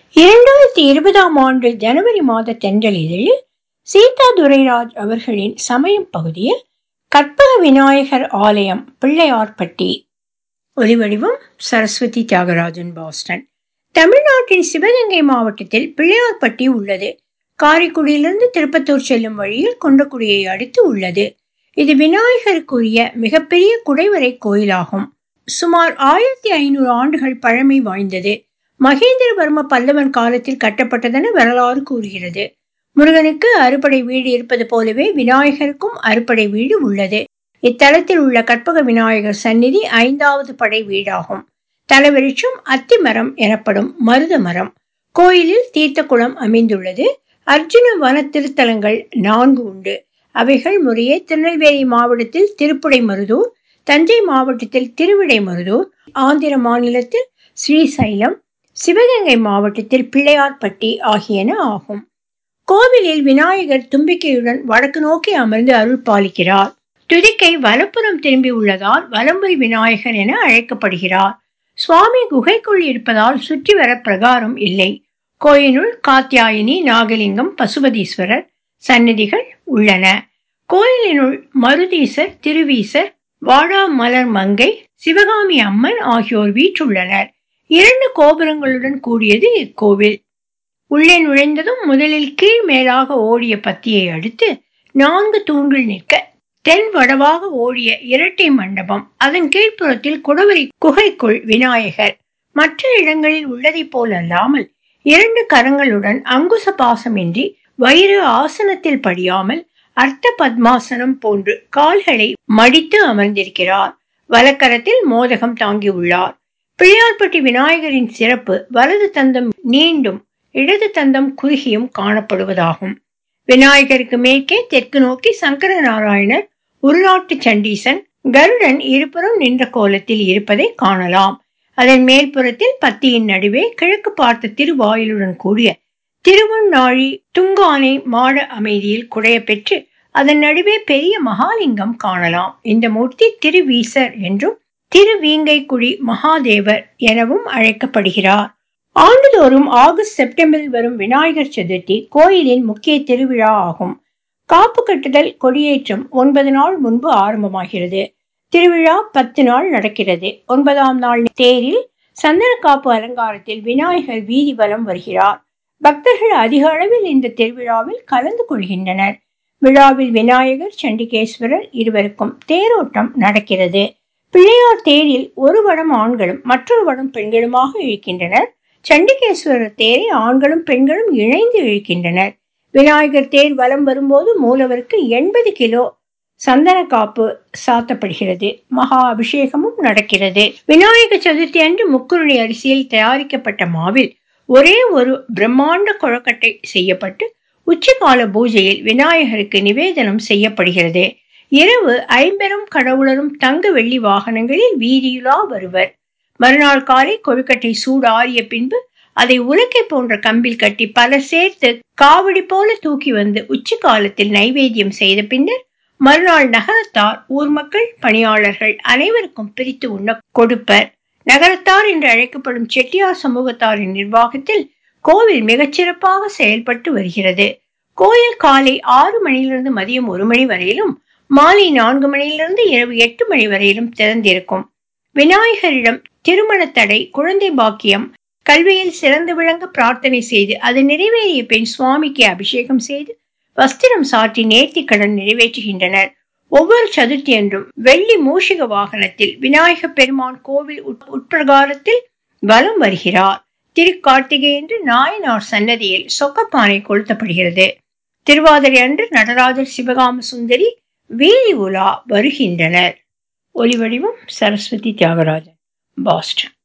இரண்டாயிரத்தி இருபதாம் ஆண்டு ஜனவரி மாத தென்றல் இதழில் சீதா துரைராஜ் அவர்களின் சமயம் பகுதியில் கற்பக விநாயகர் ஆலயம் பிள்ளையார்பட்டி ஒலிவடிவம் சரஸ்வதி தியாகராஜன் பாஸ்டன் தமிழ்நாட்டின் சிவகங்கை மாவட்டத்தில் பிள்ளையார்பட்டி உள்ளது காரைக்குடியிலிருந்து திருப்பத்தூர் செல்லும் வழியில் கொண்டக்குடியை அடுத்து உள்ளது இது விநாயகருக்குரிய மிகப்பெரிய குடைவரை கோயிலாகும் சுமார் ஆயிரத்தி ஐநூறு ஆண்டுகள் பழமை வாய்ந்தது மகேந்திரவர்ம பல்லவன் காலத்தில் கட்டப்பட்டதென வரலாறு கூறுகிறது முருகனுக்கு அறுபடை வீடு இருப்பது போலவே விநாயகருக்கும் அறுபடை வீடு உள்ளது இத்தலத்தில் உள்ள கற்பக விநாயகர் சந்நிதி ஐந்தாவது படை வீடாகும் தலவிருட்சம் அத்திமரம் எனப்படும் மருத மரம் கோயிலில் தீர்த்த குளம் அமைந்துள்ளது அர்ஜுன வன திருத்தலங்கள் நான்கு உண்டு அவைகள் முறையே திருநெல்வேலி மாவட்டத்தில் திருப்புடை மருதூர் தஞ்சை மாவட்டத்தில் திருவிடை மருதூர் ஆந்திர மாநிலத்தில் ஸ்ரீசைலம் சிவகங்கை மாவட்டத்தில் பிள்ளையார்பட்டி ஆகியன ஆகும் கோவிலில் விநாயகர் தும்பிக்கையுடன் வடக்கு நோக்கி அமர்ந்து அருள் பாலிக்கிறார் துதிக்கை வலப்புறம் திரும்பி உள்ளதால் வலம்புரி விநாயகர் என அழைக்கப்படுகிறார் சுவாமி குகைக்குள் இருப்பதால் சுற்றி வர பிரகாரம் இல்லை கோயிலுள் காத்தியாயினி நாகலிங்கம் பசுபதீஸ்வரர் சன்னதிகள் உள்ளன கோயிலினுள் மருதீசர் திருவீசர் வாடாமலர் மங்கை சிவகாமி அம்மன் ஆகியோர் வீற்றுள்ளனர் இரண்டு கோபுரங்களுடன் கூடியது இக்கோவில் உள்ளே நுழைந்ததும் முதலில் கீழ் மேலாக ஓடிய பத்தியை அடுத்து நான்கு தூண்கள் நிற்க தென் வடவாக ஓடிய இரட்டை மண்டபம் அதன் கீழ்ப்புறத்தில் குடவரி குகைக்குள் விநாயகர் மற்ற இடங்களில் உள்ளதை போல் அல்லாமல் இரண்டு கரங்களுடன் அங்குச பாசமின்றி வயிறு ஆசனத்தில் படியாமல் அர்த்த பத்மாசனம் போன்று கால்களை மடித்து அமர்ந்திருக்கிறார் வலக்கரத்தில் மோதகம் தாங்கியுள்ளார் பிள்ளையார்பட்டி விநாயகரின் சிறப்பு வலது தந்தம் நீண்டும் இடது தந்தம் குறுகியும் காணப்படுவதாகும் விநாயகருக்கு மேற்கே தெற்கு நோக்கி சங்கர நாராயணர் உருநாட்டு சண்டீசன் கருடன் இருபுறம் நின்ற கோலத்தில் இருப்பதை காணலாம் அதன் மேல்புறத்தில் பத்தியின் நடுவே கிழக்கு பார்த்த திருவாயிலுடன் கூடிய திருவண்ணாழி துங்கானை மாட அமைதியில் குடைய பெற்று அதன் நடுவே பெரிய மகாலிங்கம் காணலாம் இந்த மூர்த்தி திருவீசர் என்றும் திருவீங்கைக்குடி மகாதேவர் எனவும் அழைக்கப்படுகிறார் ஆண்டுதோறும் ஆகஸ்ட் செப்டம்பரில் வரும் விநாயகர் சதுர்த்தி கோயிலின் முக்கிய திருவிழா ஆகும் காப்பு கட்டுதல் கொடியேற்றம் ஒன்பது நாள் முன்பு ஆரம்பமாகிறது திருவிழா பத்து நாள் நடக்கிறது ஒன்பதாம் நாள் தேரில் சந்தன காப்பு அலங்காரத்தில் விநாயகர் வீதி வலம் வருகிறார் பக்தர்கள் அதிக அளவில் இந்த திருவிழாவில் கலந்து கொள்கின்றனர் விழாவில் விநாயகர் சண்டிகேஸ்வரர் இருவருக்கும் தேரோட்டம் நடக்கிறது பிள்ளையார் தேரில் ஒரு வடம் ஆண்களும் மற்றொரு வடம் பெண்களுமாக இழுக்கின்றனர் சண்டிகேஸ்வரர் தேரை ஆண்களும் பெண்களும் இணைந்து இழுக்கின்றனர் விநாயகர் தேர் வலம் வரும்போது மூலவருக்கு எண்பது கிலோ சந்தன காப்பு சாத்தப்படுகிறது மகா அபிஷேகமும் நடக்கிறது விநாயக சதுர்த்தி அன்று முக்குருணி அரிசியில் தயாரிக்கப்பட்ட மாவில் ஒரே ஒரு பிரம்மாண்ட கொழக்கட்டை செய்யப்பட்டு உச்சகால பூஜையில் விநாயகருக்கு நிவேதனம் செய்யப்படுகிறது இரவு ஐம்பெரும் கடவுளரும் தங்க வெள்ளி வாகனங்களில் வீதியுலா வருவர் மறுநாள் காலை கொழுக்கட்டை சூடாறிய பின்பு அதை உலக்கை போன்ற கம்பில் கட்டி பலர் சேர்த்து காவடி போல தூக்கி வந்து உச்சி காலத்தில் நைவேத்தியம் செய்த பின்னர் மறுநாள் நகரத்தார் ஊர் மக்கள் பணியாளர்கள் அனைவருக்கும் பிரித்து உண்ண கொடுப்பர் நகரத்தார் என்று அழைக்கப்படும் செட்டியார் சமூகத்தாரின் நிர்வாகத்தில் கோவில் மிகச்சிறப்பாக செயல்பட்டு வருகிறது கோயில் காலை ஆறு மணியிலிருந்து மதியம் ஒரு மணி வரையிலும் மாலை நான்கு மணியிலிருந்து இரவு எட்டு மணி வரையிலும் திறந்திருக்கும் விநாயகரிடம் திருமண தடை குழந்தை பாக்கியம் கல்வியில் சிறந்து விளங்க பிரார்த்தனை செய்து அது நிறைவேறிய பின் சுவாமிக்கு அபிஷேகம் செய்து வஸ்திரம் சாற்றி நேர்த்தி கடன் நிறைவேற்றுகின்றனர் ஒவ்வொரு சதுர்த்தி அன்றும் வெள்ளி மூஷிக வாகனத்தில் விநாயக பெருமான் கோவில் உட்பிரகாரத்தில் வலம் வருகிறார் திருக்கார்த்திகை என்று நாயனார் சன்னதியில் சொக்கப்பானை கொளுத்தப்படுகிறது திருவாதிரை அன்று நடராஜர் சிவகாம சுந்தரி வீதி உலா வருகின்றனர் ஒலிவடிவம் சரஸ்வதி தியாகராஜன் பாஸ்டன்